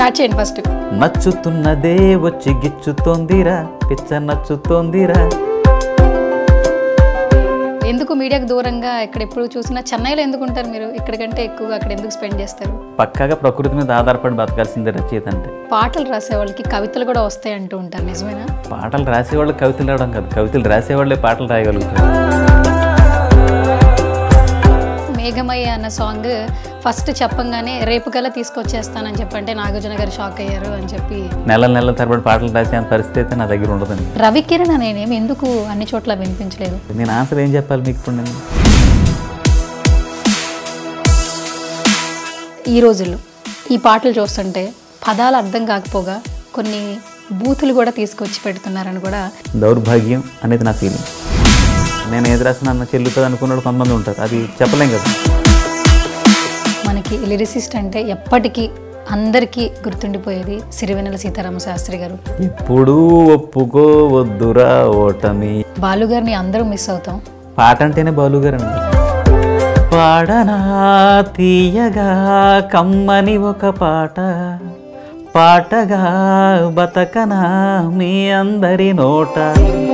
start చేయండి first నచ్చుతున్నదే వచ్చి గిచ్చుతోందిరా పిచ్చ నచ్చుతోందిరా ఎందుకు మీడియాకు దూరంగా ఎక్కడ ఎప్పుడు చూసినా చెన్నైలో ఎందుకు ఉంటారు మీరు ఇక్కడికంటే ఎక్కువగా అక్కడ ఎందుకు స్పెండ్ చేస్తారు పక్కాగా ప్రకృతి మీద ఆధారపడి బతకాల్సిందే రచయిత అంటే పాటలు రాసే వాళ్ళకి కవితలు కూడా వస్తాయి అంటూ ఉంటారు నిజమేనా పాటలు రాసేవాళ్ళు కవితలు రావడం కాదు కవితలు రాసేవాళ్ళే పాటలు రాయగలుగుతారు మేఘమయ్య అన్న సాంగ్ ఫస్ట్ చెప్పంగానే రేపు కల్లా తీసుకొచ్చేస్తానని చెప్పంటే నాగార్జున గారు షాక్ అయ్యారు అని చెప్పి నెల నెలల తరబడి పాటలు రాసే అంత పరిస్థితి అయితే నా దగ్గర ఉండదండి రవికిరణ్ అనేనేమి ఎందుకు అన్ని చోట్ల వినిపించలేదు నేను ఆన్సర్ ఏం చెప్పాలి మీకు ఇప్పుడు నేను ఈ రోజుల్లో ఈ పాటలు చూస్తుంటే పదాలు అర్థం కాకపోగా కొన్ని బూతులు కూడా తీసుకొచ్చి పెడుతున్నారని కూడా దౌర్భాగ్యం అనేది నా ఫీలింగ్ నేను ఏది రాసిన అన్న చెల్లుతుంది అనుకున్నాడు కొంతమంది ఉంటారు అది చెప్పలేం కదా మనకి లిరిసిస్ట్ అంటే ఎప్పటికీ అందరికీ గుర్తుండిపోయేది సిరివెన్నెల సీతారామ శాస్త్రి గారు ఎప్పుడూ ఒప్పుకోవద్దురా ఓటమి బాలు గారిని అందరూ మిస్ అవుతాం పాట అంటేనే బాలుగారు అండి పాడనా తీయగా కమ్మని ఒక పాట పాటగా బతకనా మీ అందరి నోట